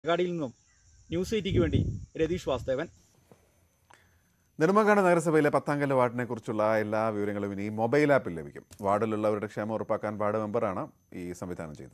അങ്ങാടിയിൽ നിന്നും ന്യൂസ് എയ്റ്റിക്ക് വേണ്ടി രതീഷ് വാസ്തവൻ നെടുമങ്ങാട് നഗരസഭയിലെ പത്താംകല്ല് വാർഡിനെ കുറിച്ചുള്ള എല്ലാ വിവരങ്ങളും ഇനി മൊബൈൽ ആപ്പിൽ ലഭിക്കും വാർഡിലുള്ളവരുടെ ക്ഷേമം ഉറപ്പാക്കാൻ വാർഡ് മെമ്പറാണ് ഈ സംവിധാനം ചെയ്തത്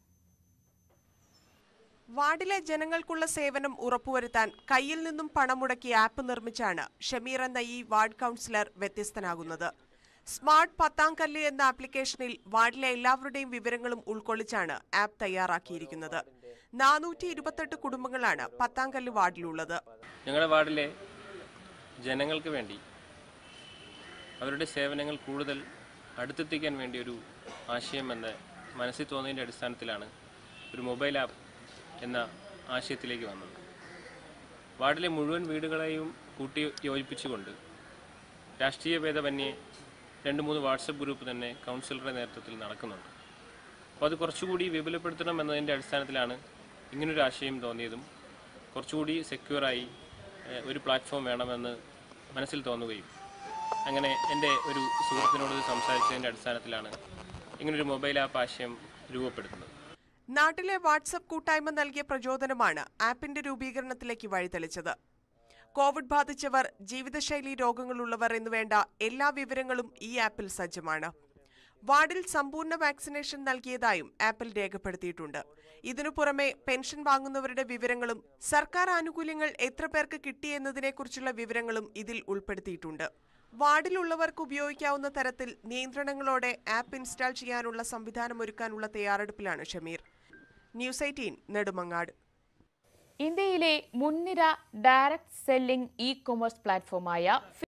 വാർഡിലെ ജനങ്ങൾക്കുള്ള സേവനം ഉറപ്പുവരുത്താൻ കയ്യിൽ നിന്നും പണം മുടക്കി ആപ്പ് നിർമ്മിച്ചാണ് ഷമീർ എന്ന ഈ വാർഡ് കൗൺസിലർ വ്യത്യസ്തനാകുന്നത് സ്മാർട്ട് പത്താംകല്ല് എന്ന ആപ്ലിക്കേഷനിൽ വാർഡിലെ എല്ലാവരുടെയും വിവരങ്ങളും ഉൾക്കൊള്ളിച്ചാണ് ആപ്പ് തയ്യാറാക്കിയിരിക്കുന്നത് നാനൂറ്റി ഇരുപത്തെട്ട് കുടുംബങ്ങളാണ് പത്താംകല്ല് വാർഡിലുള്ളത് ഞങ്ങളുടെ വാർഡിലെ ജനങ്ങൾക്ക് വേണ്ടി അവരുടെ സേവനങ്ങൾ കൂടുതൽ അടുത്തെത്തിക്കാൻ വേണ്ടി ഒരു ആശയം എന്ന് മനസ്സിൽ തോന്നിയതിൻ്റെ അടിസ്ഥാനത്തിലാണ് ഒരു മൊബൈൽ ആപ്പ് എന്ന ആശയത്തിലേക്ക് വന്നത് വാർഡിലെ മുഴുവൻ വീടുകളെയും കൂട്ടി യോജിപ്പിച്ചുകൊണ്ട് രാഷ്ട്രീയ ഭേദമന്യേ രണ്ട് മൂന്ന് വാട്സപ്പ് ഗ്രൂപ്പ് തന്നെ കൗൺസിലറുടെ നേതൃത്വത്തിൽ നടക്കുന്നുണ്ട് അപ്പോൾ അത് കുറച്ചുകൂടി വിപുലപ്പെടുത്തണം എന്നതിൻ്റെ അടിസ്ഥാനത്തിലാണ് ഇങ്ങനൊരു ആശയം തോന്നിയതും കുറച്ചുകൂടി സെക്യൂറായി ഏഹ്, ഒരു പ്ലാറ്റ്ഫോം വേണമെന്ന് മനസ്സിൽ തോന്നുകയും അങ്ങനെ എൻ്റെ ഒരു സുഹൃത്തിനോട് ഇത് സംസാരിച്ചതിൻ്റെ അടിസ്ഥാനത്തിലാണ് ഇങ്ങനൊരു മൊബൈൽ ആപ്പ് ആശയം രൂപപ്പെടുത്തുന്നത് നാട്ടിലെ വാട്സപ്പ് കൂട്ടായ്മ നൽകിയ പ്രചോദനമാണ് ആപ്പിന്റെ രൂപീകരണത്തിലേക്ക് വഴിതെളിച്ചത് കോവിഡ് ബാധിച്ചവർ ജീവിതശൈലി രോഗങ്ങളുള്ളവർ എന്നുവേണ്ട എല്ലാ വിവരങ്ങളും ഈ ആപ്പിൽ സജ്ജമാണ് വാർഡിൽ സമ്പൂർണ്ണ വാക്സിനേഷൻ നൽകിയതായും ആപ്പിൽ രേഖപ്പെടുത്തിയിട്ടുണ്ട് ഇതിനു പുറമെ പെൻഷൻ വാങ്ങുന്നവരുടെ വിവരങ്ങളും സർക്കാർ ആനുകൂല്യങ്ങൾ എത്ര പേർക്ക് കിട്ടിയെന്നതിനെക്കുറിച്ചുള്ള വിവരങ്ങളും ഇതിൽ ഉൾപ്പെടുത്തിയിട്ടുണ്ട് വാർഡിലുള്ളവർക്ക് ഉപയോഗിക്കാവുന്ന തരത്തിൽ നിയന്ത്രണങ്ങളോടെ ആപ്പ് ഇൻസ്റ്റാൾ ചെയ്യാനുള്ള സംവിധാനം ഒരുക്കാനുള്ള തയ്യാറെടുപ്പിലാണ് ഷമീർ ന്യൂസ് എയ്റ്റീൻ നെടുമങ്ങാട് ഇന്ത്യയിലെ മുൻനിര ഡയറക്ട് സെല്ലിംഗ് ഇ കൊമേഴ്സ് പ്ലാറ്റ്ഫോമായ